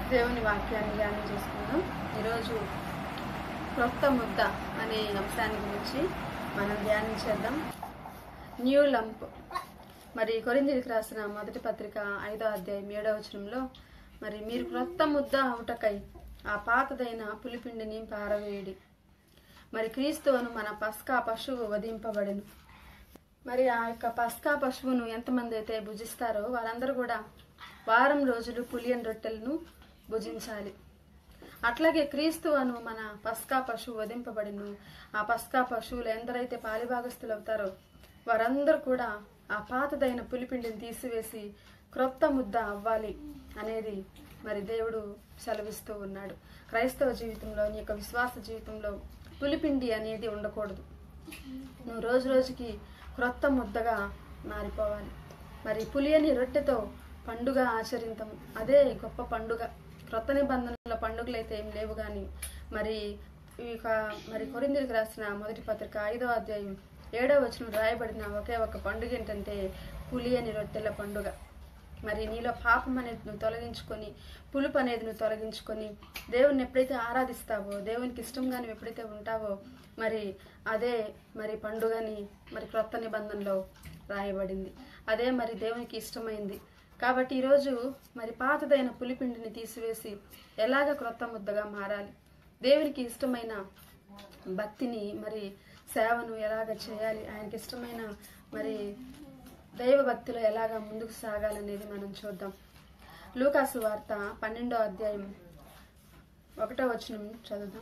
దేవుని వాక్యాన్ని ధ్యానం చేసుకుందాం ఈరోజు క్రొత్త ముద్ద అనే అంశాన్ని గురించి మనం ధ్యానం చేద్దాం న్యూ లంప్ మరి కొరింథీయులకు రాసిన మొదటి పత్రిక ఐదో అధ్యాయం ఏడో వచనంలో మరి మీరు క్రొత్త ముద్ద అవుటకై ఆ పాతదైన పులిపిండిని పారవేయడి మరి క్రీస్తు అను మన పస్కా పశువు వధింపబడెను మరి ఆ యొక్క పస్కా పశువును ఎంతమంది అయితే భుజిస్తారో వారందరూ కూడా వారం రోజులు పులియన్ రొట్టెలను భుజించాలి అట్లాగే క్రీస్తు అను మన పస్కా పశువు వధింపబడిను ఆ పస్కా పశువులు ఎందరైతే పాలిభాగస్తులు అవుతారో వారందరూ కూడా ఆ పాతదైన పులిపిండిని తీసివేసి క్రొత్త ముద్ద అవ్వాలి అనేది మరి దేవుడు సెలవిస్తూ ఉన్నాడు క్రైస్తవ జీవితంలో నీ యొక్క విశ్వాస జీవితంలో పులిపిండి అనేది ఉండకూడదు నువ్వు రోజు రోజుకి క్రొత్త ముద్దగా మారిపోవాలి మరి పులియని రొట్టెతో పండుగ ఆచరించము అదే గొప్ప పండుగ క్రొత్త నిబంధనల పండుగలు అయితే ఏం లేవు కానీ మరి ఈ యొక్క మరి కొరిందిరికి రాసిన మొదటి పత్రిక ఐదవ అధ్యాయం ఏడవ వచనం రాయబడిన ఒకే ఒక పండుగ ఏంటంటే పులియని రొట్టెల పండుగ మరి నీలో పాపం అనేది నువ్వు తొలగించుకొని పులుపు అనేది నువ్వు తొలగించుకొని దేవుని ఎప్పుడైతే ఆరాధిస్తావో దేవునికి ఇష్టంగా నువ్వు ఎప్పుడైతే ఉంటావో మరి అదే మరి పండుగని మరి క్రొత్త నిబంధనలో రాయబడింది అదే మరి దేవునికి ఇష్టమైంది కాబట్టి ఈరోజు మరి పాతదైన పులిపిండిని తీసివేసి ఎలాగ క్రొత్త ముద్దగా మారాలి దేవునికి ఇష్టమైన భక్తిని మరి సేవను ఎలాగ చేయాలి ఆయనకి ఇష్టమైన మరి దైవ భక్తిలో ఎలాగ ముందుకు సాగాలనేది మనం చూద్దాం లూకాసు వార్త పన్నెండో అధ్యాయం ఒకటో వచనం చదువుదాం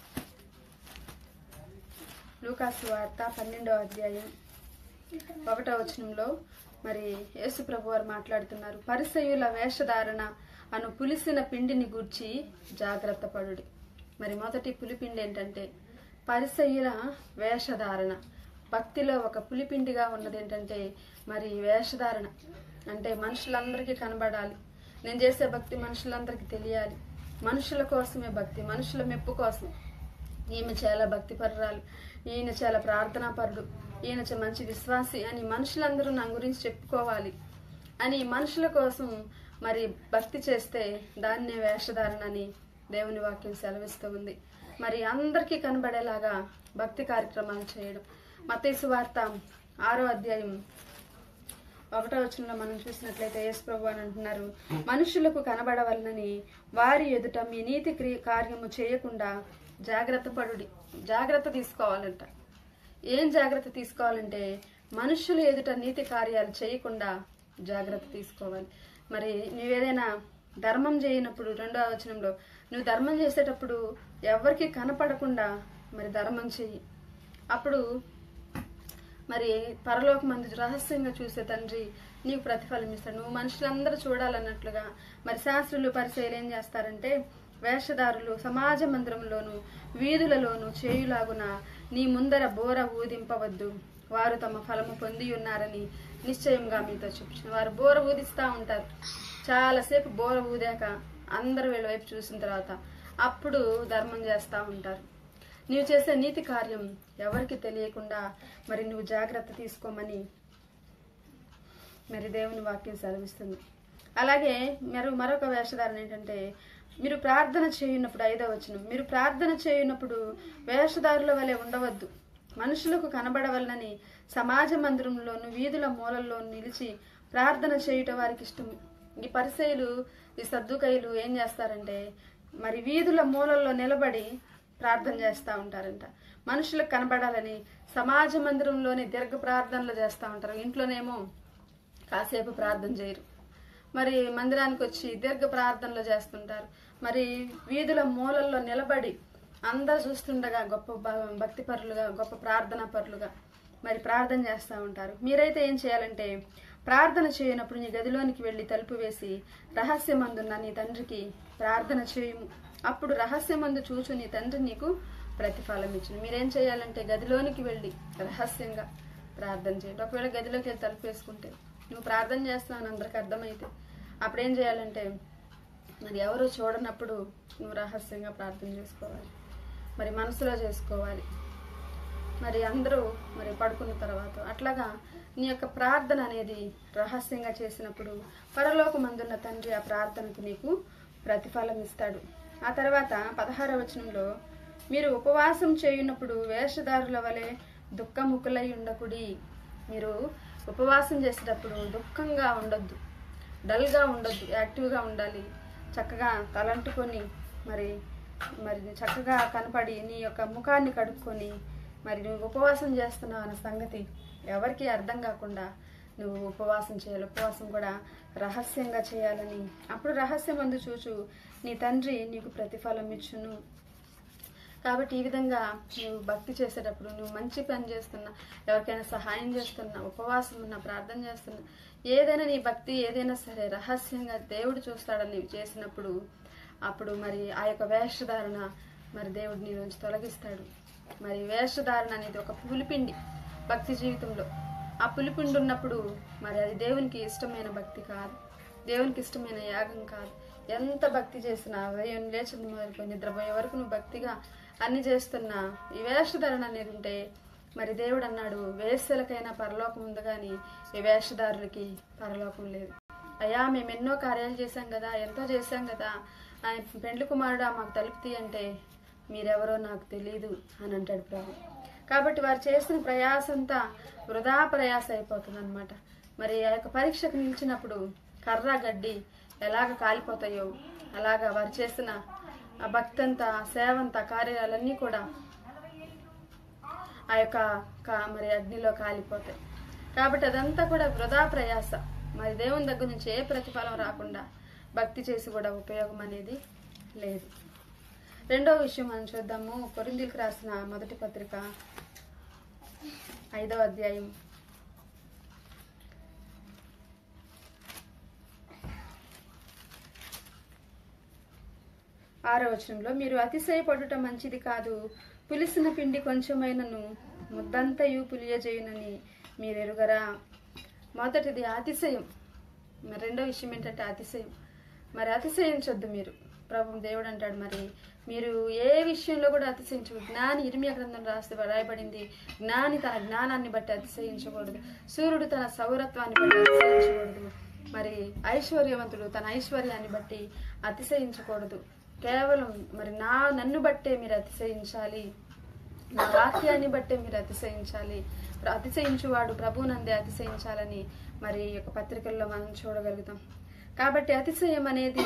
లూకాసు వార్త పన్నెండో అధ్యాయం ఒకటో వచనంలో మరి యేసు ప్రభు వారు మాట్లాడుతున్నారు పరిసయుల వేషధారణ అను పులిసిన పిండిని గూర్చి జాగ్రత్త పడుడి మరి మొదటి పులిపిండి ఏంటంటే పరిసయుల వేషధారణ భక్తిలో ఒక పులిపిండిగా ఉన్నది ఏంటంటే మరి వేషధారణ అంటే మనుషులందరికీ కనబడాలి నేను చేసే భక్తి మనుషులందరికీ తెలియాలి మనుషుల కోసమే భక్తి మనుషుల మెప్పు కోసం ఈమె చాలా భక్తిపరురాలు ఈయన చాలా ప్రార్థనాపరుడు ఈయన చ- మంచి విశ్వాసి అని మనుషులందరూ నా గురించి చెప్పుకోవాలి అని మనుషుల కోసం మరి భక్తి చేస్తే దాన్నే వేషధారణ అని దేవుని వాక్యం సెలవిస్తూ ఉంది మరి అందరికీ కనబడేలాగా భక్తి కార్యక్రమాలు చేయడం మతేసు వార్త ఆరో అధ్యాయం ఒకటో వచనంలో మనం చూసినట్లయితే యేసు ప్రభు అని అంటున్నారు మనుషులకు కనబడవలనని వారి ఎదుట మీ నీతి క్రియ కార్యము చేయకుండా జాగ్రత్త పడుడి జాగ్రత్త తీసుకోవాలంట ఏం జాగ్రత్త తీసుకోవాలంటే మనుషుల ఎదుట నీతి కార్యాలు చేయకుండా జాగ్రత్త తీసుకోవాలి మరి నువ్వేదైనా ధర్మం చేయనప్పుడు రెండో వచనంలో నువ్వు ధర్మం చేసేటప్పుడు ఎవరికి కనపడకుండా మరి ధర్మం చెయ్యి అప్పుడు మరి పరలోక మంది రహస్యంగా చూసే తండ్రి నీకు ప్రతిఫలం ఇస్తాడు నువ్వు మనుషులందరూ చూడాలన్నట్లుగా మరి శాస్త్రులు పరిచయలు ఏం చేస్తారంటే వేషధారులు సమాజ మందిరంలోను వీధులలోను చేయులాగున నీ ముందర బోర ఊదింపవద్దు వారు తమ ఫలము పొంది ఉన్నారని నిశ్చయంగా మీతో చెప్పించిన వారు బోర ఊదిస్తూ ఉంటారు చాలాసేపు బోర ఊదాక అందరూ వీళ్ళ వైపు చూసిన తర్వాత అప్పుడు ధర్మం చేస్తూ ఉంటారు నీవు చేసే నీతి కార్యం ఎవరికి తెలియకుండా మరి నువ్వు జాగ్రత్త తీసుకోమని మరి దేవుని వాక్యం సెలవిస్తుంది అలాగే మరి మరొక వేషధారణ ఏంటంటే మీరు ప్రార్థన చేయున్నప్పుడు ఐదో వచనం మీరు ప్రార్థన చేయున్నప్పుడు వేషధారుల వలె ఉండవద్దు మనుషులకు కనబడవలనని సమాజ మందిరంలోను వీధుల మూలల్లో నిలిచి ప్రార్థన చేయుట వారికి ఇష్టం ఈ పరిసయులు ఈ సద్దుకైలు ఏం చేస్తారంటే మరి వీధుల మూలల్లో నిలబడి ప్రార్థన చేస్తూ ఉంటారంట మనుషులకు కనబడాలని సమాజ మందిరంలోనే దీర్ఘ ప్రార్థనలు చేస్తూ ఉంటారు ఇంట్లోనేమో కాసేపు ప్రార్థన చేయరు మరి మందిరానికి వచ్చి దీర్ఘ ప్రార్థనలు చేస్తుంటారు మరి వీధుల మూలల్లో నిలబడి అందరు చూస్తుండగా గొప్ప భ- భక్తి పరులుగా గొప్ప ప్రార్థనా పరులుగా మరి ప్రార్థన చేస్తూ ఉంటారు మీరైతే ఏం చేయాలంటే ప్రార్థన చేయనప్పుడు నీ గదిలోనికి వెళ్ళి తలుపు వేసి రహస్యమందున్న నీ తండ్రికి ప్రార్థన చేయుము అప్పుడు రహస్యమందు చూచు నీ తండ్రి నీకు ప్రతిఫలం ఇచ్చును మీరేం చేయాలంటే గదిలోనికి వెళ్ళి రహస్యంగా ప్రార్థన చేయండి ఒకవేళ గదిలోకి వెళ్ళి తలుపు వేసుకుంటే నువ్వు ప్రార్థన చేస్తావని అందరికి అర్థమైతే అప్పుడు ఏం చేయాలంటే మరి ఎవరు చూడనప్పుడు నువ్వు రహస్యంగా ప్రార్థన చేసుకోవాలి మరి మనసులో చేసుకోవాలి మరి అందరూ మరి పడుకున్న తర్వాత అట్లాగా నీ యొక్క ప్రార్థన అనేది రహస్యంగా చేసినప్పుడు పరలోకమందున్న తండ్రి ఆ ప్రార్థనకు నీకు ప్రతిఫలం ఇస్తాడు ఆ తర్వాత పదహారవ వచనంలో మీరు ఉపవాసం చేయున్నప్పుడు వేషధారుల వలె దుఃఖముఖులై ఉండకుడి మీరు ఉపవాసం చేసేటప్పుడు దుఃఖంగా ఉండొద్దు డల్గా ఉండొద్దు యాక్టివ్గా ఉండాలి చక్కగా తలంటుకొని మరి మరి చక్కగా కనపడి నీ యొక్క ముఖాన్ని కడుక్కొని మరి నువ్వు ఉపవాసం చేస్తున్నావు అన్న సంగతి ఎవరికీ అర్థం కాకుండా నువ్వు ఉపవాసం చేయాలి ఉపవాసం కూడా రహస్యంగా చేయాలని అప్పుడు రహస్యం అందు చూచు నీ తండ్రి నీకు ప్రతిఫలం ఇచ్చును కాబట్టి ఈ విధంగా నువ్వు భక్తి చేసేటప్పుడు నువ్వు మంచి పని చేస్తున్నా ఎవరికైనా సహాయం చేస్తున్నా ఉపవాసం ఉన్నా ప్రార్థన చేస్తున్నా ఏదైనా నీ భక్తి ఏదైనా సరే రహస్యంగా దేవుడు చూస్తాడని నీవు చేసినప్పుడు అప్పుడు మరి ఆ యొక్క వేషధారణ మరి దేవుడు నీ నుంచి తొలగిస్తాడు మరి వేషధారణ అనేది ఒక పులిపిండి భక్తి జీవితంలో ఆ పులిపిండి ఉన్నప్పుడు మరి అది దేవునికి ఇష్టమైన భక్తి కాదు దేవునికి ఇష్టమైన యాగం కాదు ఎంత భక్తి చేసినా ఉదయం లేచింది మొదలుకొని నిద్రపోయే వరకు నువ్వు భక్తిగా అన్ని చేస్తున్నా ఈ వేషధారణ అనేది ఉంటే మరి దేవుడు అన్నాడు వేశ్యలకైనా పరలోకం ఉంది కానీ ఈ వేషధారులకి పరలోకం లేదు అయ్యా మేము ఎన్నో కార్యాలు చేశాం కదా ఎంతో చేశాం కదా ఆయన పెండ్లి కుమారుడా మాకు తలుపుతీ అంటే మీరెవరో నాకు తెలియదు అని అంటాడు ప్రభు కాబట్టి వారు చేసిన ప్రయాసంతా వృధా ప్రయాస అయిపోతుంది అనమాట మరి ఆ యొక్క పరీక్షకు నిలిచినప్పుడు కర్ర గడ్డి ఎలాగ కాలిపోతాయో అలాగా వారు చేసిన ఆ భక్తంతా సేవంతా కార్యాలన్నీ కూడా ఆ యొక్క కా- మరి అగ్నిలో కాలిపోతాయి కాబట్టి అదంతా కూడా వృధా ప్రయాస మరి దేవుని దగ్గర నుంచి ఏ ప్రతిఫలం రాకుండా భక్తి చేసి కూడా ఉపయోగం అనేది లేదు రెండో విషయం మనం చూద్దాము కొరిందీలకు రాసిన మొదటి పత్రిక ఐదవ అధ్యాయం ఆరో వచనంలో మీరు అతిశయపడుట మంచిది కాదు పులిసిన పిండి కొంచెమైనను ముద్దంతయు పులియజేయునని మీరు ఎరుగరా మొదటిది అతిశయం మరి రెండో విషయం ఏంటంటే అతిశయం మరి అతిశయించొద్దు మీరు ప్రభు దేవుడు అంటాడు మరి మీరు ఏ విషయంలో కూడా అతిశయించు జ్ఞాని ఇరిమియ గ్రంథం రాసి రాయబడింది జ్ఞాని తన జ్ఞానాన్ని బట్టి అతిశయించకూడదు సూర్యుడు తన సౌరత్వాన్ని బట్టి అతిశయించకూడదు మరి ఐశ్వర్యవంతుడు తన ఐశ్వర్యాన్ని బట్టి అతిశయించకూడదు కేవలం మరి నా నన్ను బట్టే మీరు అతిశయించాలి నా వాక్యాన్ని బట్టే మీరు అతిశయించాలి ప్ర- అతిశయించువాడు ప్రభునందే అతిశయించాలని మరి ఈ యొక్క పత్రికల్లో మనం చూడగలుగుతాం కాబట్టి అతిశయం అనేది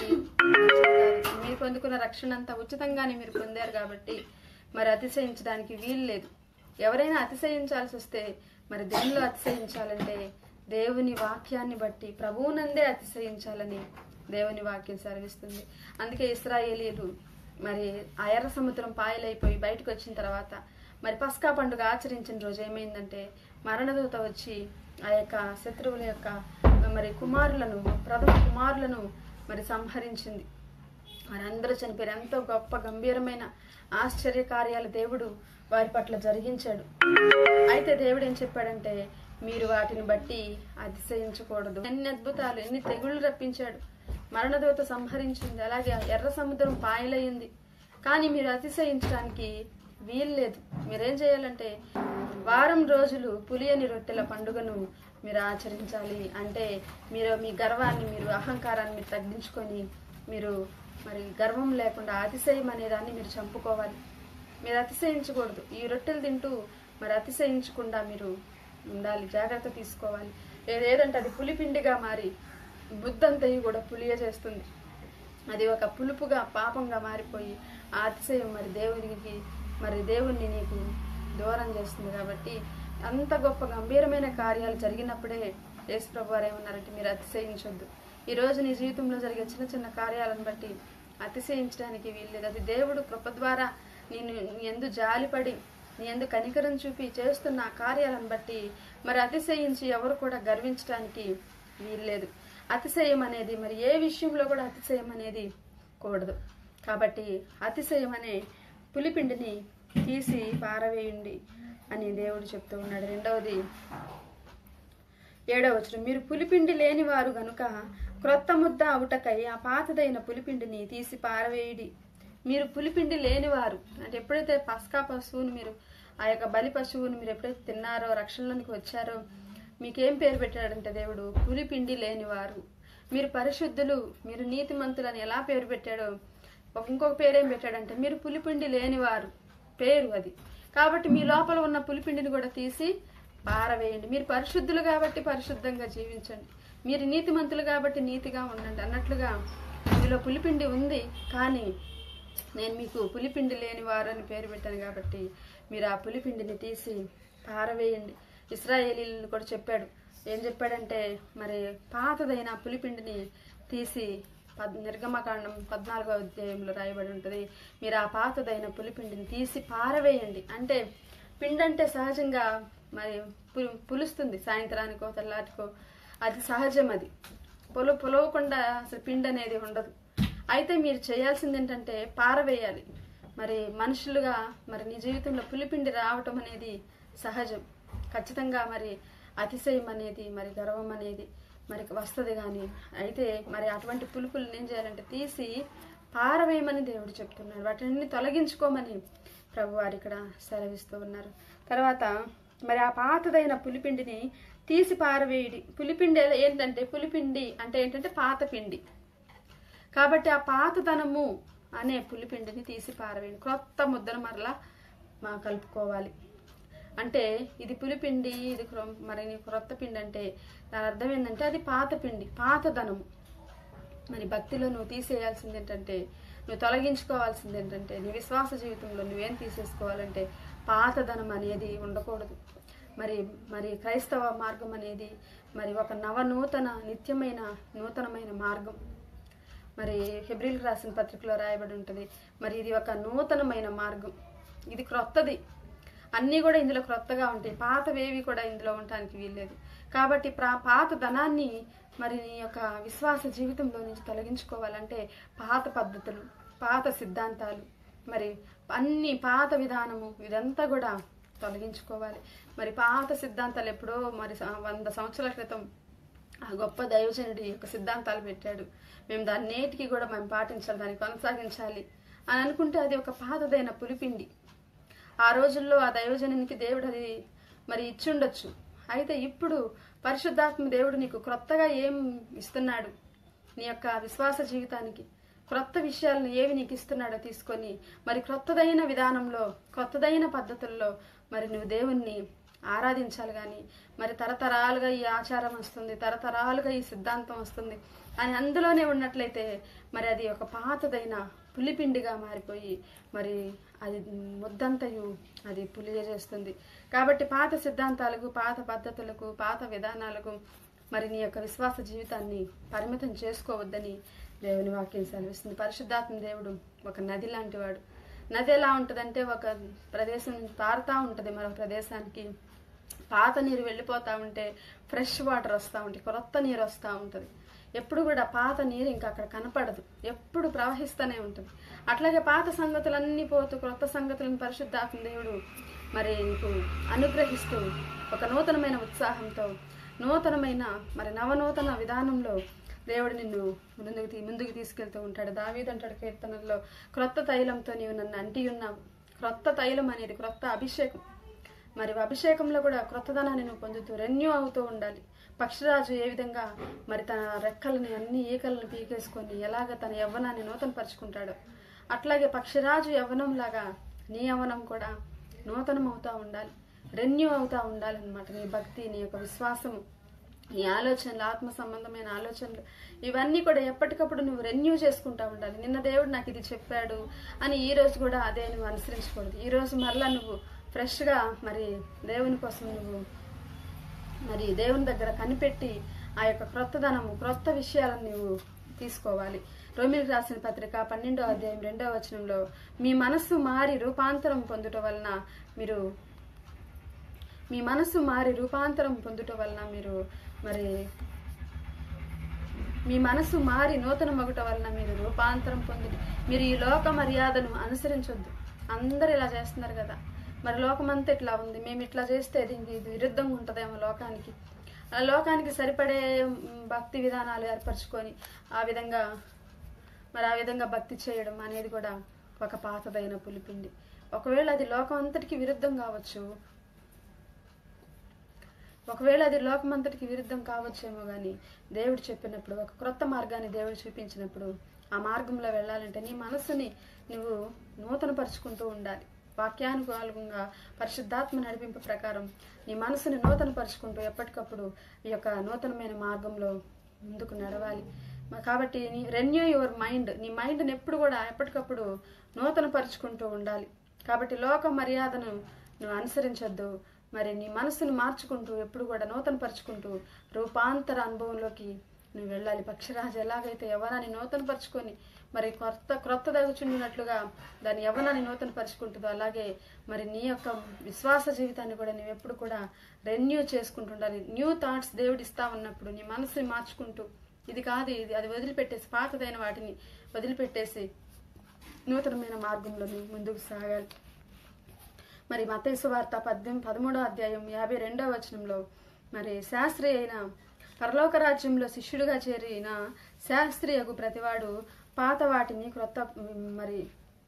మీరు పొందుకున్న రక్షణ అంతా ఉచితంగానే మీరు పొందారు కాబట్టి మరి అతిశయించడానికి వీలు లేదు ఎవరైనా అతిశయించాల్సి వస్తే మరి దేనిలో అతిశయించాలంటే దేవుని వాక్యాన్ని బట్టి ప్రభువునందే అతిశయించాలని దేవుని వాక్యం సెలవిస్తుంది అందుకే ఇస్రాయేలీలు మరి ఆ ఎర్ర సముద్రం పాయలైపోయి బయటకు వచ్చిన తర్వాత మరి పస్కా పండుగ ఆచరించిన రోజు ఏమైందంటే మరణదూత వచ్చి ఆ యొక్క శత్రువుల యొక్క మరి కుమారులను ప్రథమ కుమారులను మరి సంహరించింది మరి అందరూ చనిపోయారు ఎంతో గొప్ప గంభీరమైన ఆశ్చర్య కార్యాలు దేవుడు వారి పట్ల జరిగించాడు అయితే దేవుడు ఏం చెప్పాడంటే మీరు వాటిని బట్టి అతిశయించకూడదు ఎన్ని అద్భుతాలు ఎన్ని తెగుళ్ళు రప్పించాడు మరణదూత సంహరించింది అలాగే ఎర్ర సముద్రం పాయలయ్యింది కానీ మీరు అతిశయించడానికి వీల్లేదు మీరేం చేయాలంటే వారం రోజులు పులియని రొట్టెల పండుగను మీరు ఆచరించాలి అంటే మీరు మీ గర్వాన్ని మీరు అహంకారాన్ని మీరు తగ్గించుకొని మీరు మరి గర్వం లేకుండా అతిశయం అనే దాన్ని మీరు చంపుకోవాలి మీరు అతిశయించకూడదు ఈ రొట్టెలు తింటూ మరి అతిశయించకుండా మీరు ఉండాలి జాగ్రత్త తీసుకోవాలి ఏదేదంటే అది పులిపిండిగా మారి బుద్ధంతయి కూడా పులియ చేస్తుంది అది ఒక పులుపుగా పాపంగా మారిపోయి ఆ అతిశయం మరి దేవునికి మరి దేవుణ్ణి నీకు దూరం చేస్తుంది కాబట్టి అంత గొప్ప గంభీరమైన కార్యాలు జరిగినప్పుడే యేసుప్రభు వారు ఏమన్నారంటే మీరు అతిశయించొద్దు ఈ రోజు నీ జీవితంలో జరిగే చిన్న చిన్న కార్యాలను బట్టి అతిశయించడానికి వీల్లేదు అది దేవుడు కృప ద్వారా నేను నీ ఎందు జాలిపడి నీ ఎందు కనికరం చూపి చేస్తున్న ఆ కార్యాలను బట్టి మరి అతిశయించి ఎవరు కూడా గర్వించడానికి వీల్లేదు అతిశయం అనేది మరి ఏ విషయంలో కూడా అతిశయం అనేది కూడదు కాబట్టి అతిశయం అనే పులిపిండిని తీసి పారవేయండి అని దేవుడు చెప్తూ ఉన్నాడు రెండవది ఏడవ వచనం మీరు పులిపిండి లేనివారు గనుక క్రొత్త ముద్ద అవుటకై ఆ పాతదైన పులిపిండిని తీసి పారవేయుడి మీరు పులిపిండి లేనివారు అంటే ఎప్పుడైతే పస్కా పశువుని మీరు ఆ యొక్క బలి పశువుని మీరు ఎప్పుడైతే తిన్నారో రక్షణలోనికి వచ్చారో మీకేం పేరు పెట్టాడంటే దేవుడు పులిపిండి లేనివారు మీరు పరిశుద్ధులు మీరు నీతిమంతులు అని ఎలా పేరు పెట్టాడో ఒక ఇంకొక పేరేం పెట్టాడంటే మీరు పులిపిండి లేనివారు పేరు అది కాబట్టి మీ లోపల ఉన్న పులిపిండిని కూడా తీసి పారవేయండి మీరు పరిశుద్ధులు కాబట్టి పరిశుద్ధంగా జీవించండి మీరు నీతిమంతులు కాబట్టి నీతిగా ఉండండి అన్నట్లుగా మీలో పులిపిండి ఉంది కానీ నేను మీకు పులిపిండి లేని వారు అని పేరు పెట్టాను కాబట్టి మీరు ఆ పులిపిండిని తీసి పారవేయండి ఇస్రాయేలీలను కూడా చెప్పాడు ఏం చెప్పాడంటే మరి పాతదైన ఆ పులిపిండిని తీసి పద్ నిర్గమకాండం పద్నాలుగో అధ్యాయంలో రాయబడి ఉంటుంది మీరు ఆ పాతదైన పులిపిండిని తీసి పారవేయండి అంటే పిండి అంటే సహజంగా మరి పు- పులుస్తుంది సాయంత్రానికో తెల్లారికో అది సహజం అది పొల పొలవకుండా అసలు పిండి అనేది ఉండదు అయితే మీరు చేయాల్సింది ఏంటంటే పారవేయాలి మరి మనుషులుగా మరి నీ జీవితంలో పులిపిండి రావటం అనేది సహజం ఖచ్చితంగా మరి అతిశయం అనేది మరి గర్వం అనేది మరి వస్తుంది కానీ అయితే మరి అటువంటి పులుపులు ఏం చేయాలంటే తీసి పారవేయమని దేవుడు చెప్తున్నాడు వాటిని తొలగించుకోమని ప్రభువారు ఇక్కడ సెలవిస్తూ ఉన్నారు తర్వాత మరి ఆ పాతదైన పులిపిండిని తీసి పారవేయడి పులిపిండి ఎలా- ఏంటంటే పులిపిండి అంటే ఏంటంటే పాత పిండి కాబట్టి ఆ పాతదనము అనే పులిపిండిని తీసి పారవేయండి క్రొత్త ముద్దను మరలా మా కలుపుకోవాలి అంటే ఇది పులిపిండి ఇది క్రొ- మరి నీ క్రొత్త పిండి అంటే దాని అర్థం ఏంటంటే అది పాత పిండి పాతదనము మరి భక్తిలో నువ్వు తీసేయాల్సింది ఏంటంటే నువ్వు తొలగించుకోవాల్సింది ఏంటంటే నీ విశ్వాస జీవితంలో నువ్వేం తీసేసుకోవాలంటే పాతదనం అనేది ఉండకూడదు మరి మరి క్రైస్తవ మార్గం అనేది మరి ఒక నవనూతన నిత్యమైన నూతనమైన మార్గం మరి హెబ్రిల్ రాసిన పత్రికలో రాయబడి ఉంటుంది మరి ఇది ఒక నూతనమైన మార్గం ఇది క్రొత్తది అన్నీ కూడా ఇందులో క్రొత్తగా ఉంటాయి పాతవేవి కూడా ఇందులో ఉండటానికి వీల్లేదు కాబట్టి ప్రా పాత ధనాన్ని మరి నీ యొక్క విశ్వాస జీవితంలో నుంచి తొలగించుకోవాలంటే పాత పద్ధతులు పాత సిద్ధాంతాలు మరి అన్ని పాత విధానము ఇదంతా కూడా తొలగించుకోవాలి మరి పాత సిద్ధాంతాలు ఎప్పుడో మరి స- వంద సంవత్సరాల క్రితం ఆ గొప్ప దైవజనుడి యొక్క సిద్ధాంతాలు పెట్టాడు మేము దాన్ని నేటికి కూడా మేము పాటించాలి దాన్ని కొనసాగించాలి అని అనుకుంటే అది ఒక పాతదైన పులిపిండి ఆ రోజుల్లో ఆ దైవజనునికి దేవుడు అది మరి ఇచ్చుండొచ్చు అయితే ఇప్పుడు పరిశుద్ధాత్మ దేవుడు నీకు క్రొత్తగా ఏం ఇస్తున్నాడు నీ యొక్క విశ్వాస జీవితానికి క్రొత్త విషయాలను ఏవి నీకు ఇస్తున్నాడో తీసుకొని మరి క్రొత్తదైన విధానంలో క్రొత్తదైన పద్ధతుల్లో మరి నువ్వు దేవుణ్ణి ఆరాధించాలి కానీ మరి తరతరాలుగా ఈ ఆచారం వస్తుంది తరతరాలుగా ఈ సిద్ధాంతం వస్తుంది అని అందులోనే ఉన్నట్లయితే మరి అది ఒక పాతదైన పులిపిండిగా మారిపోయి మరి అది ముద్దంతయు అది పులియజేస్తుంది కాబట్టి పాత సిద్ధాంతాలకు పాత పద్ధతులకు పాత విధానాలకు మరి నీ యొక్క విశ్వాస జీవితాన్ని పరిమితం చేసుకోవద్దని దేవుని వాక్యం సెలవిస్తుంది పరిశుద్ధాత్మ దేవుడు ఒక నది లాంటి వాడు నది ఎలా ఉంటుందంటే ఒక ప్రదేశం నుంచి పారుతూ ఉంటుంది మరొక ప్రదేశానికి పాత నీరు వెళ్ళిపోతూ ఉంటే ఫ్రెష్ వాటర్ వస్తూ ఉంటాయి కొత్త నీరు వస్తూ ఉంటుంది ఎప్పుడు కూడా పాత నీరు ఇంకా అక్కడ కనపడదు ఎప్పుడు ప్రవహిస్తూనే ఉంటుంది అట్లాగే పాత సంగతులన్నీ పోతూ క్రొత్త సంగతులను పరిశుద్ధాత్మ దేవుడు మరి నీకు అనుగ్రహిస్తూ ఒక నూతనమైన ఉత్సాహంతో నూతనమైన మరి నవనూతన విధానంలో దేవుడు నిన్ను ముందుకు తీ- ముందుకు తీసుకెళ్తూ ఉంటాడు దావీదు అంటాడు కీర్తనల్లో క్రొత్త తైలంతో నీవు నన్ను అంటి ఉన్నావు క్రొత్త తైలం అనేది క్రొత్త అభిషేకం మరి అభిషేకంలో కూడా క్రొత్తదనాన్ని నువ్వు పొందుతూ రెన్యూ అవుతూ ఉండాలి పక్షిరాజు ఏ విధంగా మరి తన రెక్కలని అన్ని ఈకలను పీకేసుకొని ఎలాగ తన యవ్వనాన్ని నూతనపరుచుకుంటాడో అట్లాగే పక్షిరాజు యవ్వనంలాగా నీ యవ్వనం కూడా నూతనం అవుతా ఉండాలి రెన్యూ అవుతా ఉండాలన్నమాట నీ భక్తి నీ యొక్క విశ్వాసము నీ ఆలోచనలు ఆత్మ సంబంధమైన ఆలోచనలు ఇవన్నీ కూడా ఎప్పటికప్పుడు నువ్వు రెన్యూ చేసుకుంటా ఉండాలి నిన్న దేవుడు నాకు ఇది చెప్పాడు అని ఈ రోజు కూడా అదే నువ్వు అనుసరించకూడదు ఈ రోజు మరలా నువ్వు ఫ్రెష్గా మరి దేవుని కోసం నువ్వు మరి దేవుని దగ్గర కనిపెట్టి ఆ యొక్క క్రొత్తదనము క్రొత్త విషయాలను నువ్వు తీసుకోవాలి రోమిల్ రాసిన పత్రిక పన్నెండో అధ్యాయం రెండో వచనంలో మీ మనస్సు మారి రూపాంతరం పొందుట వలన మీరు మీ మనస్సు మారి రూపాంతరం పొందుట వలన మీరు మరి మీ మనసు మారి నూతన మగుట వలన మీరు రూపాంతరం పొంది మీరు ఈ లోక మర్యాదను అనుసరించొద్దు అందరు ఇలా చేస్తున్నారు కదా మరి లోకమంతా ఇట్లా ఉంది మేము ఇట్లా చేస్తే దీనికి ఇది విరుద్ధంగా ఉంటుందేమో లోకానికి ఆ లోకానికి సరిపడే మ్, భక్తి విధానాలు ఏర్పరచుకొని ఆ విధంగా మరి ఆ విధంగా భక్తి చేయడం అనేది కూడా ఒక పాతదైన పులిపిండి ఒకవేళ అది లోకం అంతటికి విరుద్ధం కావచ్చు ఒకవేళ అది లోకమంతటికి విరుద్ధం కావచ్చేమో కానీ దేవుడు చెప్పినప్పుడు ఒక క్రొత్త మార్గాన్ని దేవుడు చూపించినప్పుడు ఆ మార్గంలో వెళ్ళాలంటే నీ మనసుని నువ్వు నూతనపరుచుకుంటూ ఉండాలి వాక్యానుకూలంగా పరిశుద్ధాత్మ నడిపింపు ప్రకారం నీ మనసుని నూతనపరుచుకుంటూ ఎప్పటికప్పుడు ఈ యొక్క నూతనమైన మార్గంలో ముందుకు నడవాలి మ- కాబట్టి నీ రెన్యూ యువర్ మైండ్ నీ మైండ్ని ఎప్పుడు కూడా ఎప్పటికప్పుడు నూతనపరుచుకుంటూ ఉండాలి కాబట్టి లోక మర్యాదను నువ్వు అనుసరించొద్దు మరి నీ మనసును మార్చుకుంటూ ఎప్పుడు కూడా నూతనపరుచుకుంటూ రూపాంతర అనుభవంలోకి నువ్వు వెళ్ళాలి పక్షిరాజు ఎలాగైతే యవనాన్ని నూతనపరుచుకొని మరి కొత్త క్రొత్త దగుచుండినట్లుగా దాని యవనాన్ని నూతనపరుచుకుంటుందో అలాగే మరి నీ యొక్క విశ్వాస జీవితాన్ని కూడా నువ్వు ఎప్పుడు కూడా రెన్యూ చేసుకుంటుండాలి న్యూ థాట్స్ దేవుడు ఇస్తా ఉన్నప్పుడు నీ మనసుని మార్చుకుంటూ ఇది కాదు ఇది అది వదిలిపెట్టేసి పాతదైన వాటిని వదిలిపెట్టేసి నూతనమైన మార్గంలో నువ్వు ముందుకు సాగాలి మరి మతేసు వార్త పద్దెనిమిది పదమూడో అధ్యాయం యాభై రెండో వచనంలో మరి శాస్త్రి అయిన పరలోక రాజ్యంలో శిష్యుడిగా చేరిన శాస్త్రియకు ప్రతివాడు పాత వాటిని క్రొత్త మరి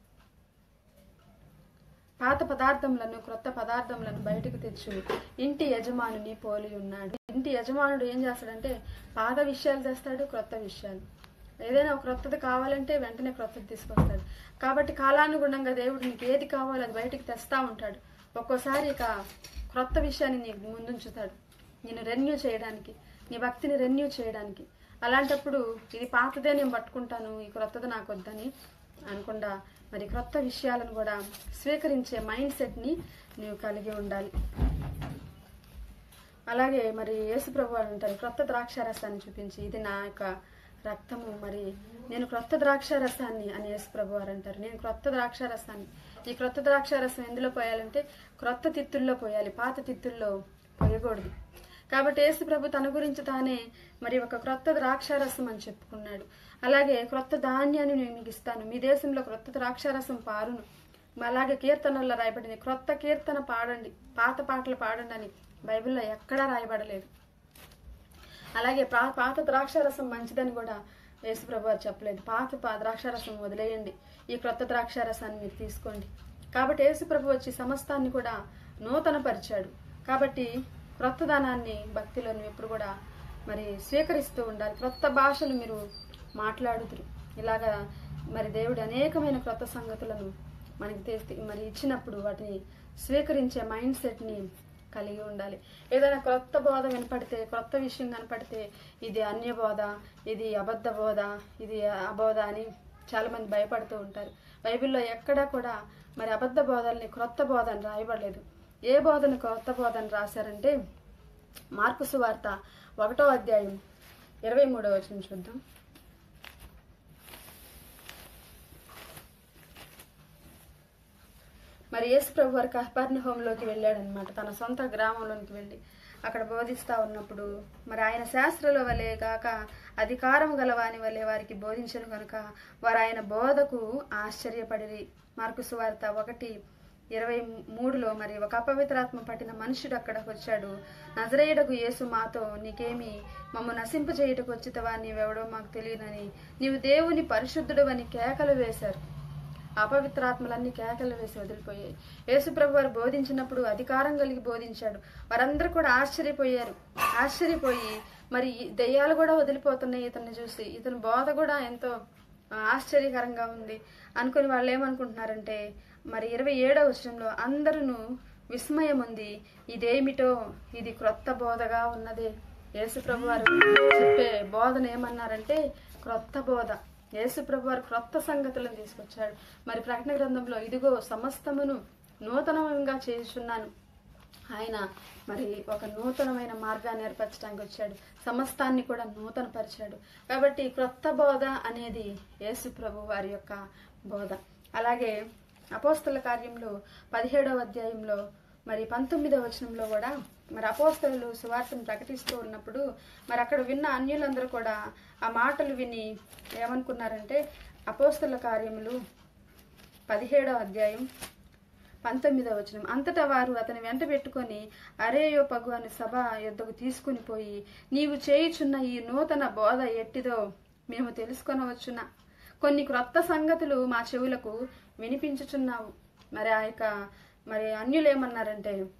పాత పదార్థములను క్రొత్త పదార్థములను బయటకు తెచ్చు ఇంటి యజమానుని పోలి ఉన్నాడు ఇంటి యజమానుడు ఏం చేస్తాడంటే పాత విషయాలు తెస్తాడు క్రొత్త విషయాలు ఏదైనా ఒక క్రొత్తది కావాలంటే వెంటనే క్రొత్తది తీసుకొస్తాడు కాబట్టి కాలానుగుణంగా దేవుడు నీకు ఏది కావాలో అది బయటికి తెస్తా ఉంటాడు ఒక్కోసారి ఇక క్రొత్త విషయాన్ని నీకు ముందుంచుతాడు నేను రెన్యూ చేయడానికి నీ భక్తిని రెన్యూ చేయడానికి అలాంటప్పుడు ఇది పాతదే నేను పట్టుకుంటాను ఈ క్రొత్తది నాకు వద్దని అనకుండా మరి క్రొత్త విషయాలను కూడా స్వీకరించే మైండ్ సెట్ని నీవు కలిగి ఉండాలి అలాగే మరి యేసు ప్రభు వారు అంటారు క్రొత్త ద్రాక్ష రసాన్ని చూపించి ఇది నా యొక్క రక్తము మరి నేను క్రొత్త ద్రాక్ష రసాన్ని అని యేసు ప్రభు వారు అంటారు నేను క్రొత్త ద్రాక్ష రసాన్ని ఈ క్రొత్త ద్రాక్ష రసం ఎందులో పోయాలంటే క్రొత్త తిత్తుల్లో పోయాలి పాత తిత్తుల్లో పోయకూడదు కాబట్టి యేసు ప్రభు తన గురించి తానే మరి ఒక క్రొత్త ద్రాక్షారసం అని చెప్పుకున్నాడు అలాగే క్రొత్త ధాన్యాన్ని నేను మీకు ఇస్తాను మీ దేశంలో క్రొత్త ద్రాక్షారసం పారును అలాగే కీర్తనల్లో రాయబడింది క్రొత్త కీర్తన పాడండి పాత పాటలు పాడండి అని బైబిల్లో ఎక్కడా రాయబడలేదు అలాగే పా పాత ద్రాక్షారసం మంచిదని కూడా యేసుప్రభు వారు చెప్పలేదు పాత పా ద్రాక్షారసం వదిలేయండి ఈ క్రొత్త ద్రాక్షారసాన్ని మీరు తీసుకోండి కాబట్టి యేసుప్రభు వచ్చి సమస్తాన్ని కూడా నూతనపరిచాడు కాబట్టి క్రొత్త దానాన్ని భక్తిలో నువ్వు ఎప్పుడు కూడా మరి స్వీకరిస్తూ ఉండాలి క్రొత్త భాషలు మీరు మాట్లాడుదురు ఇలాగా మరి దేవుడు అనేకమైన క్రొత్త సంగతులను మనకి తె- మరి ఇచ్చినప్పుడు వాటిని స్వీకరించే మైండ్ సెట్ని కలిగి ఉండాలి ఏదైనా క్రొత్త బోధ వినపడితే క్రొత్త విషయం కనపడితే ఇది అన్య బోధ ఇది అబద్ధ బోధ ఇది అబోధ అని చాలా మంది భయపడుతూ ఉంటారు బైబిల్లో ఎక్కడా కూడా మరి అబద్ధ బోధల్ని క్రొత్త బోధ అని రాయబడలేదు ఏ బోధను క్రొత్త బోధ అని రాశారంటే మార్కు సువార్త ఒకటో అధ్యాయం ఇరవై మూడో వచనం చూద్దాం మరి యేసు ప్రభు వారు కహపర్ని హోంలోకి వెళ్ళాడనమాట తన సొంత గ్రామంలోనికి వెళ్ళి అక్కడ బోధిస్తా ఉన్నప్పుడు మరి ఆయన శాస్త్రుల వలె కాక అధికారం గలవాని వలె వారికి బోధించను కనుక వారు ఆయన బోధకు ఆశ్చర్యపడిరి మార్కు సువార్త ఒకటి ఇరవై మూడులో మరి ఒక అపవిత్రాత్మ పట్టిన మనుషుడు అక్కడికి వచ్చాడు నజరేయుడకు యేసు మాతో నీకేమి మమ్మ నశింపజేయుటకు వచ్చితవా నీవెవడో మాకు తెలియనని నీవు దేవుని పరిశుద్ధుడు అని కేకలు వేశారు అపవిత్రాత్మలన్నీ కేకలు వేసి వదిలిపోయాయి యేసుప్రభు వారు బోధించినప్పుడు అధికారం కలిగి బోధించాడు వారందరూ కూడా ఆశ్చర్యపోయారు ఆశ్చర్యపోయి మరి ఈ దెయ్యాలు కూడా వదిలిపోతున్నాయి ఇతన్ని చూసి ఇతని బోధ కూడా ఎంతో ఆ, ఆశ్చర్యకరంగా ఉంది అనుకుని వాళ్ళు ఏమనుకుంటున్నారంటే మరి ఇరవై ఏడవ వచనంలో అందరూ విస్మయం ఉంది ఇదేమిటో ఇది క్రొత్త బోధగా ఉన్నదే యేసుప్రభు వారు చెప్పే బోధన ఏమన్నారంటే క్రొత్త బోధ యేసుప్రభు వారు క్రొత్త సంగతులను తీసుకొచ్చాడు మరి ప్రకటన గ్రంథంలో ఇదిగో సమస్తమును నూతనంగా చేస్తున్నాను ఆయన మరి ఒక నూతనమైన మార్గాన్ని ఏర్పరచడానికి వచ్చాడు సమస్తాన్ని కూడా నూతనపరిచాడు కాబట్టి క్రొత్త బోధ అనేది యేసు ప్రభు వారి యొక్క బోధ అలాగే అపోస్తల కార్యంలో పదిహేడవ అధ్యాయంలో మరి పంతొమ్మిదవ వచనంలో కూడా మరి అపోస్తలు సువార్తను ప్రకటిస్తూ ఉన్నప్పుడు మరి అక్కడ విన్న అన్యులందరూ కూడా ఆ మాటలు విని ఏమనుకున్నారంటే అపోస్తల కార్యములు పదిహేడవ అధ్యాయం పంతొమ్మిదవ వచనం అంతటా వారు అతని వెంట పెట్టుకొని అరేయో పగు అని సభ యొద్దకు తీసుకుని పోయి నీవు చేయుచున్న ఈ నూతన బోధ ఎట్టిదో మేము తెలుసుకొనవచ్చునా కొన్ని క్రొత్త సంగతులు మా చెవులకు వినిపించుచున్నావు మరి ఆ యొక్క మరి అన్యులు ఏమన్నారంటే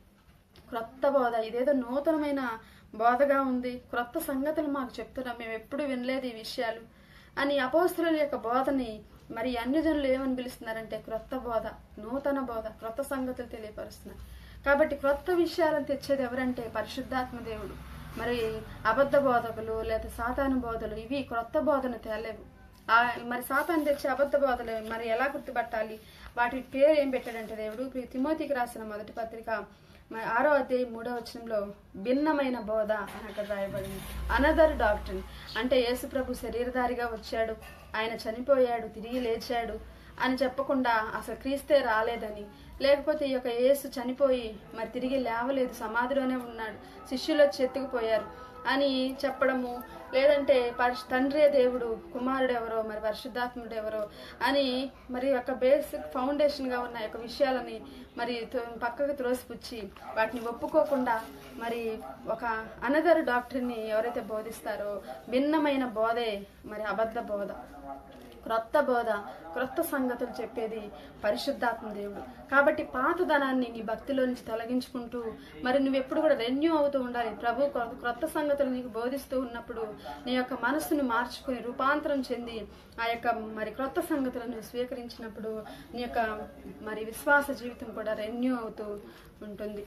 క్రొత్త బోధ ఇదేదో నూతనమైన బోధగా ఉంది క్రొత్త సంగతులు మాకు చెప్తున్నాం మేము ఎప్పుడు వినలేదు ఈ విషయాలు అని అపోస్తుల యొక్క బోధని మరి అన్ని జనులు ఏమని పిలుస్తున్నారంటే క్రొత్త బోధ నూతన బోధ క్రొత్త సంగతులు తెలియపరుస్తున్నారు కాబట్టి క్రొత్త విషయాలను తెచ్చేది ఎవరంటే పరిశుద్ధాత్మ దేవుడు మరి అబద్ధ బోధకులు లేదా సాతాను బోధలు ఇవి క్రొత్త బోధన తేలేవు ఆ మరి సాతాను తెచ్చే అబద్ధ బోధలు మరి ఎలా గుర్తుపట్టాలి వాటి పేరు ఏం పెట్టాడంటే దేవుడు ఇప్పుడు తిమోతికి రాసిన మొదటి పత్రిక మరి ఆరో అధ్యాయం మూడో వచనంలో భిన్నమైన బోధ అని అక్కడ రాయబడింది అనదర్ డాక్టర్ అంటే యేసు ప్రభు శరీరధారిగా వచ్చాడు ఆయన చనిపోయాడు తిరిగి లేచాడు అని చెప్పకుండా అసలు క్రీస్తే రాలేదని లేకపోతే ఈ యొక్క యేసు చనిపోయి మరి తిరిగి లేవలేదు సమాధిలోనే ఉన్నాడు శిష్యులు వచ్చి ఎత్తుకుపోయారు అని చెప్పడము లేదంటే పరిశు తండ్రే దేవుడు కుమారుడు ఎవరో మరి పరిశుద్ధాత్ముడు ఎవరో అని మరి ఒక బేసిక్ ఫౌండేషన్గా ఉన్న యొక్క విషయాలని మరి తో- పక్కకు త్రోసిపుచ్చి వాటిని ఒప్పుకోకుండా మరి ఒక అనదర్ డాక్టర్ని ఎవరైతే బోధిస్తారో భిన్నమైన బోధే మరి అబద్ధ బోధ క్రొత్త బోధ క్రొత్త సంగతులు చెప్పేది పరిశుద్ధాత్మ దేవుడు కాబట్టి పాతదనాన్ని నీ భక్తిలో నుంచి తొలగించుకుంటూ మరి నువ్వు ఎప్పుడు కూడా రెన్యూ అవుతూ ఉండాలి ప్రభు క్రొ- క్రొత్త సంగతులు నీకు బోధిస్తూ ఉన్నప్పుడు నీ యొక్క మనస్సును మార్చుకుని రూపాంతరం చెంది ఆ యొక్క మరి క్రొత్త సంగతులను స్వీకరించినప్పుడు నీ యొక్క మరి విశ్వాస జీవితం కూడా రెన్యూ అవుతూ ఉంటుంది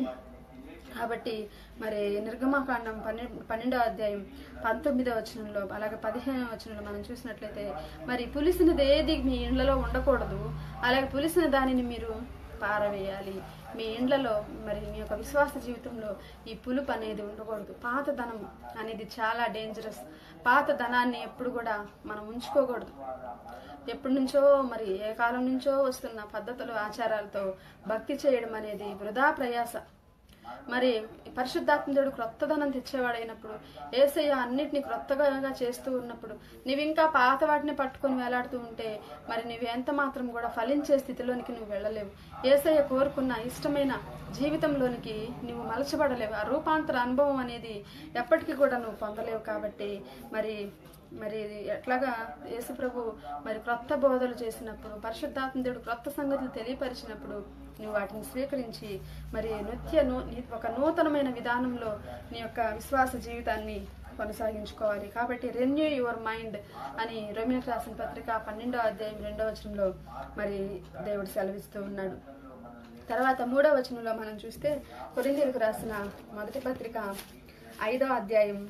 కాబట్టి మరి నిర్గమాకాండం పన్నె పన్నెండో అధ్యాయం పంతొమ్మిదో వచనంలో అలాగే పదిహేనో వచనంలో మనం చూసినట్లయితే మరి పులిసినది ఏది మీ ఇండ్లలో ఉండకూడదు అలాగే పులిసిన దానిని మీరు పారవేయాలి మీ ఇండ్లలో మరి మీ యొక్క విశ్వాస జీవితంలో ఈ పులుపు అనేది ఉండకూడదు పాత ధనం అనేది చాలా డేంజరస్ పాత ధనాన్ని ఎప్పుడు కూడా మనం ఉంచుకోకూడదు ఎప్పటి నుంచో మరి ఏ కాలం నుంచో వస్తున్న పద్ధతులు ఆచారాలతో భక్తి చేయడం అనేది వృధా ప్రయాస మరి పరిశుద్ధాత్మదేవుడు క్రొత్తదనం తెచ్చేవాడైనప్పుడు ఏసయ్య అన్నిటిని క్రొత్తగా చేస్తూ ఉన్నప్పుడు నీవు ఇంకా పాత వాటిని పట్టుకొని వేలాడుతూ ఉంటే మరి నీవు ఎంత మాత్రం కూడా ఫలించే స్థితిలోనికి నువ్వు వెళ్ళలేవు ఏసయ్య కోరుకున్న ఇష్టమైన జీవితంలోనికి నువ్వు మలచబడలేవు ఆ రూపాంతర అనుభవం అనేది ఎప్పటికీ కూడా నువ్వు పొందలేవు కాబట్టి మరి మరి ఎట్లాగా యేసుప్రభు మరి క్రొత్త బోధలు చేసినప్పుడు పరిశుద్ధాత్మ దేవుడు క్రొత్త సంగతులు తెలియపరిచినప్పుడు నువ్వు వాటిని స్వీకరించి మరి నృత్య నూ నీ- ఒక నూతనమైన విధానంలో నీ యొక్క విశ్వాస జీవితాన్ని కొనసాగించుకోవాలి కాబట్టి రెన్యూ యువర్ మైండ్ అని రోమిలకు రాసిన పత్రిక పన్నెండో అధ్యాయం రెండో వచనంలో మరి దేవుడు సెలవిస్తూ ఉన్నాడు తర్వాత మూడో వచనంలో మనం చూస్తే కొరిందీలకు రాసిన మొదటి పత్రిక ఐదో అధ్యాయం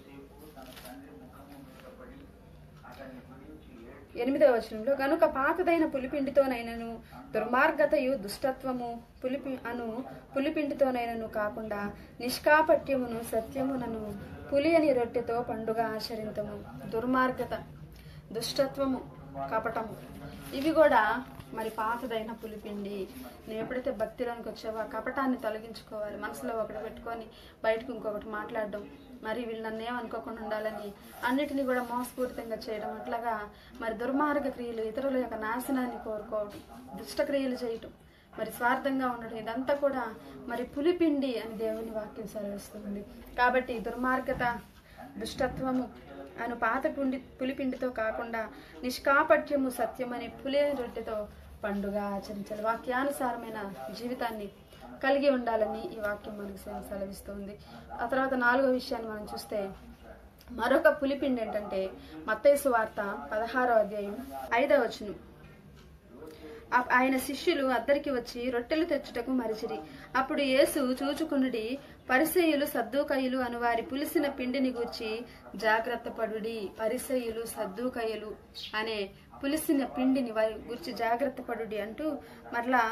ఎనిమిదవ వచనంలో కనుక పాతదైన పులిపిండితోనైనను దుర్మార్గతయు దుష్టత్వము పులిపి అను పులిపిండితోనైనను కాకుండా నిష్కాపట్యమును సత్యమునను పులియని రొట్టెతో పండుగ ఆచరింతము దుర్మార్గత దుష్టత్వము కపటము ఇవి కూడా మరి పాతదైన పులిపిండి నువ్వు ఎప్పుడైతే భక్తిలోనికి వచ్చావో ఆ కపటాన్ని తొలగించుకోవాలి మనసులో ఒకటి పెట్టుకొని బయటకు ఇంకొకటి మాట్లాడడం మరి వీళ్ళు నన్ను ఏమనుకోకుండా ఉండాలని అన్నిటినీ కూడా మోసపూరితంగా చేయడం అట్లాగా మరి దుర్మార్గ క్రియలు ఇతరుల యొక్క నాశనాన్ని కోరుకోవడం దుష్ట క్రియలు చేయటం మరి స్వార్థంగా ఉండడం ఇదంతా కూడా మరి పులిపిండి అని దేవుని వాక్యం సెలవిస్తుంది కాబట్టి దుర్మార్గత దుష్టత్వము అను పాత పుండి పులిపిండితో కాకుండా నిష్కాపట్యము సత్యమనే పులిని రొట్టెతో పండుగ ఆచరించాలి వాక్యానుసారమైన జీవితాన్ని కలిగి ఉండాలని ఈ వాక్యం మనకు సెల- సెలవిస్తుంది ఆ తర్వాత నాలుగో విషయాన్ని మనం చూస్తే మరొక పులిపిండి ఏంటంటే మత్తైసు వార్త పదహారో అధ్యాయం ఐదవ వచనం ఆ- ఆయన శిష్యులు అద్దరికి వచ్చి రొట్టెలు తెచ్చుటకు మరిచిరి అప్పుడు యేసు చూచుకునుడి పరిసయ్యులు సద్దూకయ్యులు అను వారి పులిసిన పిండిని గూర్చి జాగ్రత్త పడుడి పరిసయ్యులు సద్దూకయ్యులు అనే పులిసిన పిండిని వారి గురించి జాగ్రత్త పడుడి అంటూ మరలా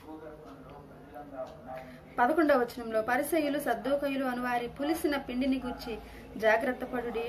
పదకొండవ వచనంలో పరిసయ్యులు సద్దూకయ్యులు అను వారి పులిసిన పిండిని గూర్చి జాగ్రత్త పడుడి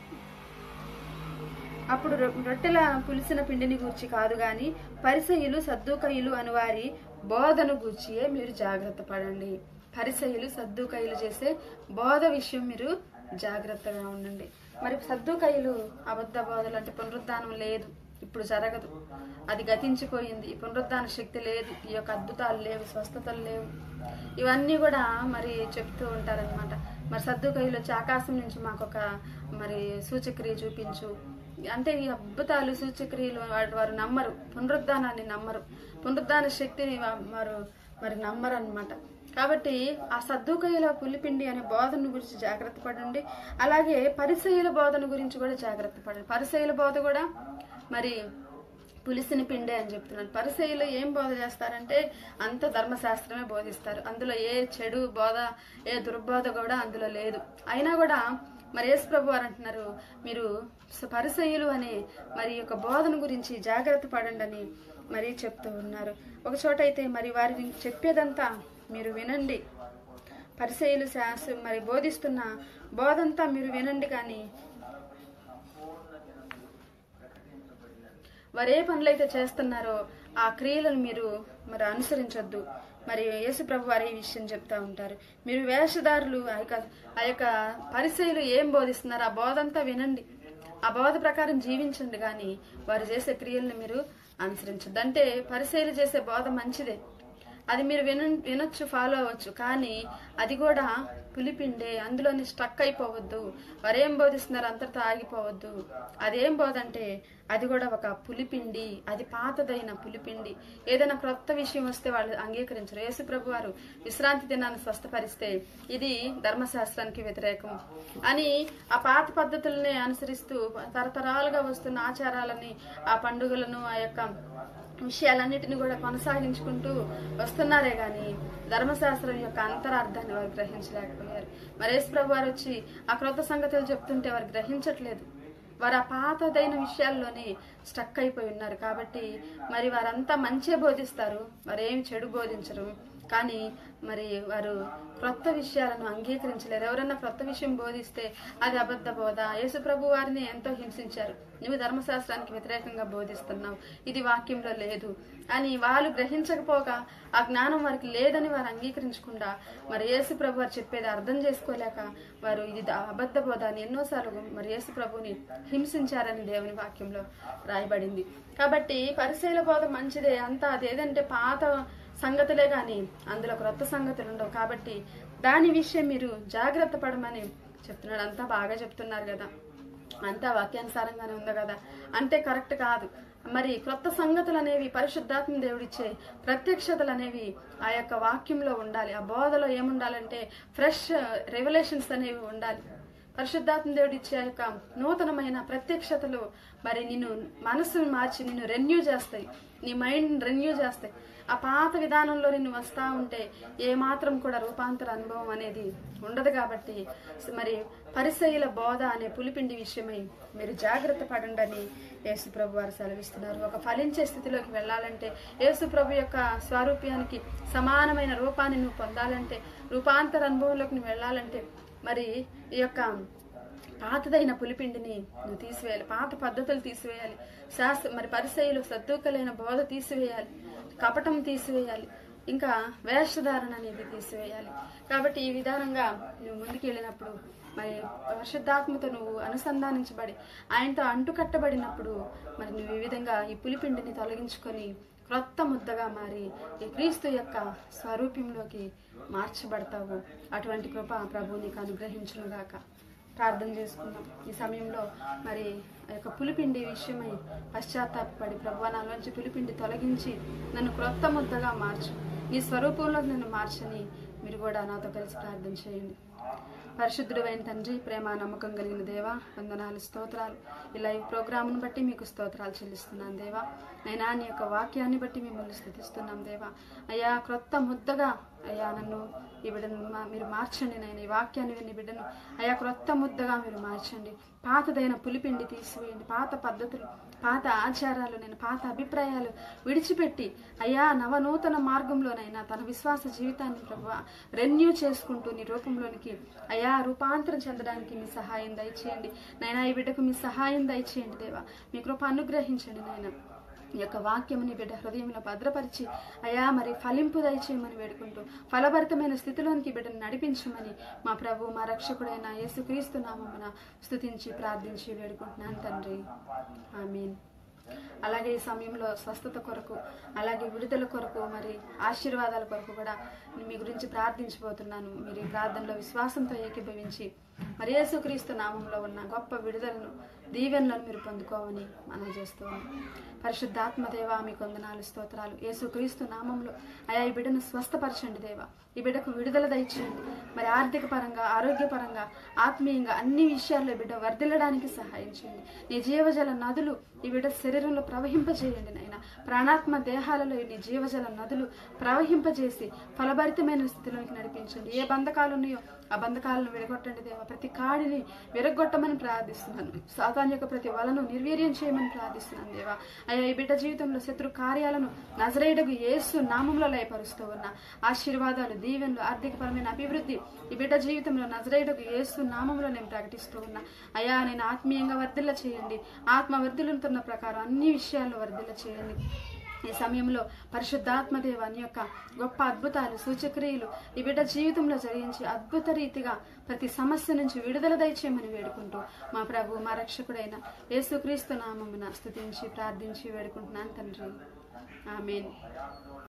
అప్పుడు రొ- రొట్టెల పులిసిన పిండిని గూర్చి కాదు గాని పరిసయులు సద్దుకయ్యులు అనువారి బోధను గూర్చియే మీరు జాగ్రత్త పడండి పరిసయులు సద్దుకయ్యులు చేసే బోధ విషయం మీరు జాగ్రత్తగా ఉండండి మరి సద్దుకయ్యులు అబద్ధ బోధలు అంటే పునరుద్ధానం లేదు ఇప్పుడు జరగదు అది గతించిపోయింది ఈ పునరుద్ధాన శక్తి లేదు ఈ యొక్క అద్భుతాలు లేవు స్వస్థతలు లేవు ఇవన్నీ కూడా మరి చెప్తూ ఉంటారనమాట మరి సర్దుకైలు వచ్చి ఆకాశం నుంచి మాకు ఒక మరి సూచక్రియ చూపించు అంటే ఈ అద్భుతాలు సూచక్రియలు వాటి వారు నమ్మరు పునరుద్ధానాన్ని నమ్మరు పునరుద్ధాన శక్తిని వా- వారు మరి నమ్మరు అనమాట కాబట్టి ఆ సద్దుకయ్యల పులిపిండి అనే బోధన గురించి జాగ్రత్త పడండి అలాగే పరిసయుల బోధన గురించి కూడా జాగ్రత్త పడండి పరిసయుల బోధ కూడా మరి పులిసిన పిండే అని చెప్తున్నాను పరిసయులు ఏం బోధ చేస్తారంటే అంత ధర్మశాస్త్రమే బోధిస్తారు అందులో ఏ చెడు బోధ ఏ దుర్బోధ కూడా అందులో లేదు అయినా కూడా మరి యేసు ప్రభు వారు అంటున్నారు మీరు పరిసయులు అనే మరి ఈ యొక్క బోధన గురించి జాగ్రత్త పడండి అని మరి చెప్తూ ఉన్నారు ఒక చోట అయితే మరి వారి చెప్పేదంతా మీరు వినండి పరిసయులు శాస్త్రం మరి బోధిస్తున్న బోధంతా మీరు వినండి కానీ వారు ఏ పనులైతే చేస్తున్నారో ఆ క్రియలను మీరు మరి అనుసరించొద్దు మరి యేసు ప్రభు వారు ఈ విషయం చెప్తా ఉంటారు మీరు వేషధారులు ఆ యొక్క ఆ యొక్క పరిచయలు ఏం బోధిస్తున్నారో ఆ బోధంతా వినండి ఆ బోధ ప్రకారం జీవించండి కానీ వారు చేసే క్రియలను మీరు అనుసరించద్దు అంటే పరిచయలు చేసే బోధ మంచిదే అది మీరు విన వినొచ్చు ఫాలో అవ్వచ్చు కానీ అది కూడా పులిపిండే అందులోని స్టక్ అయిపోవద్దు వారేం బోధిస్తున్నారు అంతటితో ఆగిపోవద్దు అదేం బోధంటే అది కూడా ఒక పులిపిండి అది పాతదైన పులిపిండి ఏదైనా క్రొత్త విషయం వస్తే వాళ్ళు అంగీకరించరు యేసు ప్రభు వారు విశ్రాంతి దినాన్ని స్వస్థపరిస్తే ఇది ధర్మశాస్త్రానికి వ్యతిరేకం అని ఆ పాత పద్ధతులనే అనుసరిస్తూ తరతరాలుగా వస్తున్న ఆచారాలని ఆ పండుగలను ఆ యొక్క విషయాలన్నిటిని కూడా కొనసాగించుకుంటూ వస్తున్నారే గాని ధర్మశాస్త్రం యొక్క అంతరార్థాన్ని వారు గ్రహించలేకపోయారు మరేసు ప్రభు వారు వచ్చి ఆ క్రొత్త సంగతులు చెప్తుంటే వారు గ్రహించట్లేదు వారు ఆ పాతదైన విషయాల్లోనే స్టక్ అయిపోయి ఉన్నారు కాబట్టి మరి వారంతా మంచే బోధిస్తారు మరేమి చెడు బోధించరు కానీ మరి వారు క్రొత్త విషయాలను అంగీకరించలేరు ఎవరన్నా క్రొత్త విషయం బోధిస్తే అది అబద్ధ బోధ యేసు ప్రభు వారిని ఎంతో హింసించారు నువ్వు ధర్మశాస్త్రానికి వ్యతిరేకంగా బోధిస్తున్నావు ఇది వాక్యంలో లేదు అని వాళ్ళు గ్రహించకపోగా ఆ జ్ఞానం వారికి లేదని వారు అంగీకరించకుండా మరి యేసు ప్రభు వారు చెప్పేది అర్థం చేసుకోలేక వారు ఇది ద- అబద్ధ బోధ అని ఎన్నోసార్లు మరి యేసు ప్రభుని హింసించారని దేవుని వాక్యంలో రాయబడింది కాబట్టి పరిశీల బోధ మంచిదే అంతా అదేదంటే పాత సంగతులే కానీ అందులో క్రొత్త సంగతులు ఉండవు కాబట్టి దాని విషయం మీరు జాగ్రత్త పడమని చెప్తున్నాడు అంతా బాగా చెప్తున్నారు కదా అంతా వాక్యానుసారంగానే ఉంది కదా అంటే కరెక్ట్ కాదు మరి క్రొత్త సంగతులు అనేవి పరిశుద్ధాత్మ దేవుడిచ్చే ప్రత్యక్షతలు అనేవి ఆ యొక్క వాక్యంలో ఉండాలి ఆ బోధలో ఏముండాలంటే ఫ్రెష్ రెవల్యూషన్స్ అనేవి ఉండాలి పరిశుద్ధాత్మ దేవుడు ఇచ్చే ఆ యొక్క నూతనమైన ప్రత్యక్షతలు మరి నిన్ను మనసును మార్చి నిన్ను రెన్యూ చేస్తాయి నీ మైండ్ రెన్యూ చేస్తాయి ఆ పాత విధానంలో నిన్ను వస్తా ఉంటే ఏ మాత్రం కూడా రూపాంతర అనుభవం అనేది ఉండదు కాబట్టి మరి పరిసయుల బోధ అనే పులిపిండి విషయమై మీరు జాగ్రత్త పడండి అని యేసు ప్రభు వారు సెలవిస్తున్నారు ఒక ఫలించే స్థితిలోకి వెళ్ళాలంటే యేసు ప్రభు యొక్క స్వారూప్యానికి సమానమైన రూపాన్ని నువ్వు పొందాలంటే రూపాంతర అనుభవంలోకి నువ్వు వెళ్ళాలంటే మరి ఈ యొక్క పాతదైన పులిపిండిని నువ్వు తీసివేయాలి పాత పద్ధతులు తీసివేయాలి శాస్త్ర మరి పరిసయులు సద్దుకలైన బోధ తీసివేయాలి కపటం తీసివేయాలి ఇంకా వేషధారణ అనేది తీసివేయాలి కాబట్టి ఈ విధానంగా నువ్వు ముందుకు వెళ్ళినప్పుడు మరి పరిశుద్ధాత్మతో నువ్వు అనుసంధానించబడి ఆయనతో అంటుకట్టబడినప్పుడు మరి నువ్వు ఈ విధంగా ఈ పులిపిండిని తొలగించుకొని క్రొత్త ముద్దగా మారి ఈ క్రీస్తు యొక్క స్వరూప్యంలోకి మార్చబడతావు అటువంటి కృప ప్రభు నీకు అనుగ్రహించునుగాక ప్రార్థన చేసుకుందాం ఈ సమయంలో మరి ఆ యొక్క పులిపిండి విషయమై పశ్చాత్తాపడి ప్రభు నాలోంచి పులిపిండి తొలగించి నన్ను క్రొత్త ముద్దగా మార్చు నీ స్వరూపంలో నన్ను మార్చని మీరు కూడా నాతో కలిసి ప్రార్థన చేయండి పరిశుద్ధుడు అయిన తండ్రి ప్రేమ నమ్మకం కలిగిన దేవా వందనాలు స్తోత్రాలు ఇలా ఈ ప్రోగ్రామ్ను బట్టి మీకు స్తోత్రాలు చెల్లిస్తున్నాను దేవా నైనా నీ యొక్క వాక్యాన్ని బట్టి మిమ్మల్ని స్థుతిస్తున్నాం దేవా అయ్యా క్రొత్త ముద్దగా అయ్యా నన్ను ఈ బిడ్డను మా- మీరు మార్చండి నేను ఈ వాక్యాన్ని విని బిడ్డను అయ్యా క్రొత్త ముద్దగా మీరు మార్చండి పాతదైన పులిపిండి తీసివేయండి పాత పద్ధతులు పాత ఆచారాలు నేను పాత అభిప్రాయాలు విడిచిపెట్టి అయ్యా నవనూతన మార్గంలోనైనా తన విశ్వాస జీవితాన్ని ప్రభు రెన్యూ చేసుకుంటూ నీ రూపంలోనికి అయ్యా రూపాంతరం చెందడానికి మీ సహాయం దయచేయండి నైనా ఈ బిడ్డకు మీ సహాయం దయచేయండి దేవా మీ కృప అనుగ్రహించండి నాయన ఈ యొక్క వాక్యముని బిడ్డ హృదయంలో భద్రపరిచి అయా మరి ఫలింపు దయచేయమని వేడుకుంటూ ఫలభరితమైన స్థితిలోనికి బిడ్డను నడిపించమని మా ప్రభు మా రక్షకుడైన యేసుక్రీస్తు నామమున స్తుతించి ప్రార్థించి వేడుకుంటున్నాను తండ్రి ఆమీన్ అలాగే ఈ సమయంలో స్వస్థత కొరకు అలాగే విడుదల కొరకు మరి ఆశీర్వాదాల కొరకు కూడా నేను మీ గురించి ప్రార్థించబోతున్నాను మీరు ఈ ప్రార్థనలో విశ్వాసంతో ఏకీభవించి మరి యేసుక్రీస్తు నామంలో ఉన్న గొప్ప విడుదలను దీవెనలను మీరు పొందుకోవని మనం చేస్తూ ఉన్నాం పరిశుద్ధాత్మ దేవా మీకు వందనాలు స్తోత్రాలు యేసుక్రీస్తు నామంలో అయా ఈ బిడ్డను స్వస్థపరచండి దేవా ఈ బిడ్డకు విడుదల దయచేయండి మరి ఆర్థిక పరంగా ఆరోగ్యపరంగా ఆత్మీయంగా అన్ని విషయాల్లో ఈ బిడ్డ వర్ధిల్లడానికి సహాయం చేయండి నీ జీవజల నదులు ఈ బిడ్డ శరీరంలో ప్రవహింపజేయండి నాయన ప్రాణాత్మ దేహాలలో నీ జీవజల నదులు ప్రవహింపజేసి ఫలభరితమైన స్థితిలోకి నడిపించండి ఏ బంధకాలు ఉన్నాయో ఆ బంధకాలను విడగొట్టండి దేవా ప్రతి కాడిని విరగొట్టమని ప్రార్థిస్తున్నాను సాతాన్ యొక్క ప్రతి వలను నిర్వీర్యం చేయమని ప్రార్థిస్తున్నాను దేవా అయ్యా ఈ బిడ్డ జీవితంలో శత్రు కార్యాలను నజరేయుడకు యేసు నామంలో లయపరుస్తూ ఉన్న ఆశీర్వాదాలు దీవెనలు ఆర్థికపరమైన అభివృద్ధి ఈ బిడ్డ జీవితంలో నజరేయుడకు యేసు నామంలో నేను ప్రకటిస్తూ ఉన్నా అయ్యా నేను ఆత్మీయంగా వర్ధిల్ల చేయండి ఆత్మ వర్ధిల్లుతున్న ప్రకారం అన్ని విషయాల్లో వర్ధిల్ల చేయండి ఈ సమయంలో పరిశుద్ధాత్మ దేవాని యొక్క గొప్ప అద్భుతాలు సూచక్రియలు ఈ బిడ్డ జీవితంలో జరిగించి అద్భుత రీతిగా ప్రతి సమస్య నుంచి విడుదల దయచేయమని వేడుకుంటూ మా ప్రభు మా రక్షకుడైన యేసుక్రీస్తు నామమున స్తుతించి ప్రార్థించి వేడుకుంటున్నాను తండ్రి ఆమెన్